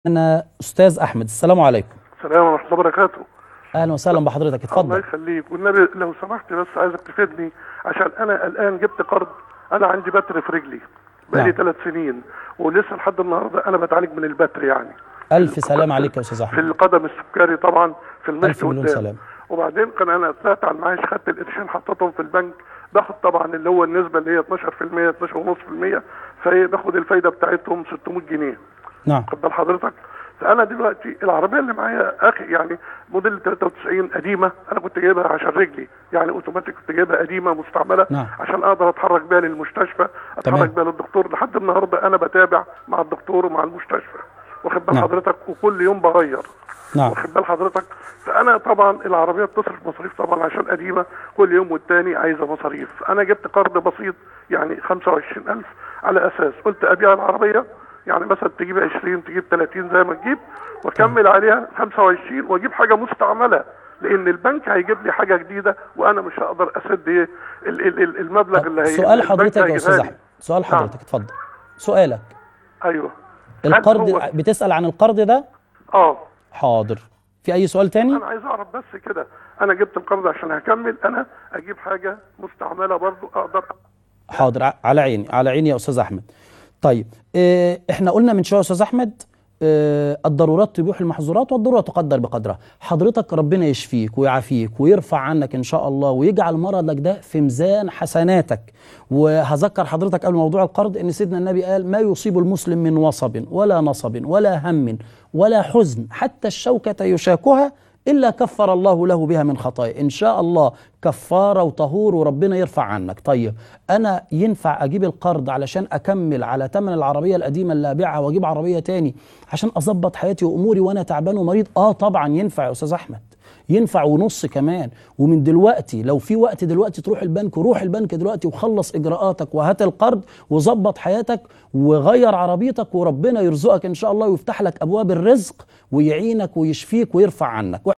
أنا أستاذ أحمد السلام عليكم السلام ورحمة الله وبركاته أهلا وسهلا بحضرتك الله اتفضل يخليك والنبي لو سمحت بس عايزك تفيدني عشان أنا الآن جبت قرض أنا عندي بتر في رجلي بقالي نعم. ثلاث سنين ولسه لحد النهارده أنا بتعالج من البتر يعني ألف سلام عليك يا أستاذ في أحمد القدم السكري طبعا في المشط ألف مليون قدام. سلام وبعدين كان انا طلعت على المعاش خدت القرشين حطيتهم في البنك باخد طبعا اللي هو النسبه اللي هي 12% 12.5% فايه باخد الفايده بتاعتهم 600 جنيه نعم خد بال حضرتك فانا دلوقتي العربيه اللي معايا اخي يعني موديل 93 قديمه انا كنت جايبها عشان رجلي يعني اوتوماتيك كنت جايبها قديمه مستعمله نعم. عشان اقدر اتحرك بيها للمستشفى تمام. اتحرك بيها للدكتور لحد النهارده انا بتابع مع الدكتور ومع المستشفى واخد بال نعم. حضرتك وكل يوم بغير نعم واخد بال حضرتك فانا طبعا العربيه بتصرف مصاريف طبعا عشان قديمه كل يوم والتاني عايزه مصاريف انا جبت قرض بسيط يعني 25000 على اساس قلت ابيع العربيه يعني مثلا تجيب 20 تجيب 30 زي ما تجيب واكمل عليها 25 واجيب حاجه مستعمله لان البنك هيجيب لي حاجه جديده وانا مش هقدر اسد ايه ال- ال- ال- المبلغ اللي هي سؤال البنك حضرتك يا هيجيبها أستاذ لي. أحمد سؤال نعم. حضرتك اتفضل سؤالك ايوه هل القرض هو- بتسأل عن القرض ده اه حاضر في أي سؤال تاني انا عايز اعرف بس كده انا جبت القرض عشان هكمل انا اجيب حاجه مستعمله برضو اقدر حاضر ع- على عيني على عيني يا استاذ احمد طيب اه احنا قلنا من شويه يا استاذ احمد اه الضرورات تبيح المحظورات والضروره تقدر بقدرها حضرتك ربنا يشفيك ويعافيك ويرفع عنك ان شاء الله ويجعل مرضك ده في ميزان حسناتك وهذكر حضرتك قبل موضوع القرض ان سيدنا النبي قال ما يصيب المسلم من وصب ولا نصب ولا هم ولا حزن حتى الشوكه يشاكها إلا كفر الله له بها من خطايا إن شاء الله كفارة وطهور وربنا يرفع عنك طيب أنا ينفع أجيب القرض علشان أكمل على ثمن العربية القديمة اللي أبيعها وأجيب عربية تاني عشان أظبط حياتي وأموري وأنا تعبان ومريض آه طبعا ينفع يا أستاذ أحمد ينفع ونص كمان ومن دلوقتي لو في وقت دلوقتي تروح البنك روح البنك دلوقتي وخلص اجراءاتك وهات القرض وظبط حياتك وغير عربيتك وربنا يرزقك ان شاء الله ويفتح لك ابواب الرزق ويعينك ويشفيك ويرفع عنك